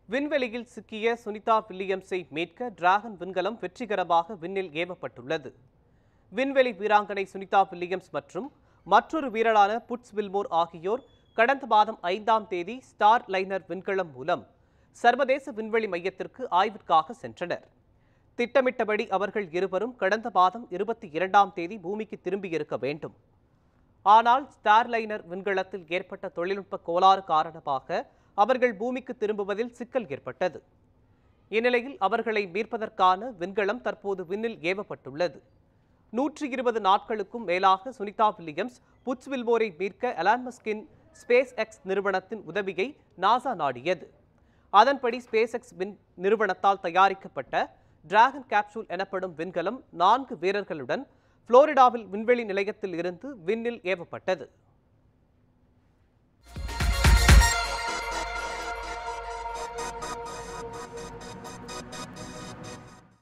விண்வெளியில் சிக்கிய சுனிதா வில்லியம்ஸை மீட்க டிராகன் விண்கலம் வெற்றிகரமாக விண்ணில் ஏவப்பட்டுள்ளது விண்வெளி வீராங்கனை சுனிதா வில்லியம்ஸ் மற்றும் மற்றொரு வீரரான புட்ஸ் வில்மோர் ஆகியோர் கடந்த மாதம் ஐந்தாம் தேதி ஸ்டார் லைனர் விண்கலம் மூலம் சர்வதேச விண்வெளி மையத்திற்கு ஆய்விற்காக சென்றனர் திட்டமிட்டபடி அவர்கள் இருவரும் கடந்த மாதம் இருபத்தி இரண்டாம் தேதி பூமிக்கு திரும்பியிருக்க வேண்டும் ஆனால் ஸ்டார்லைனர் விண்கலத்தில் ஏற்பட்ட தொழில்நுட்ப கோளாறு காரணமாக அவர்கள் பூமிக்கு திரும்புவதில் சிக்கல் ஏற்பட்டது இந்நிலையில் அவர்களை மீட்பதற்கான விண்கலம் தற்போது விண்ணில் ஏவப்பட்டுள்ளது நூற்றி இருபது நாட்களுக்கும் மேலாக சுனிதா வில்லியம்ஸ் புட்ஸ் வில்மோரை மீட்க எலான் மஸ்கின் ஸ்பேஸ் எக்ஸ் நிறுவனத்தின் உதவியை நாசா நாடியது அதன்படி ஸ்பேஸ் எக்ஸ் விண் நிறுவனத்தால் தயாரிக்கப்பட்ட டிராகன் கேப்சூல் எனப்படும் விண்கலம் நான்கு வீரர்களுடன் புளோரிடாவில் விண்வெளி நிலையத்தில் இருந்து விண்ணில் ஏவப்பட்டது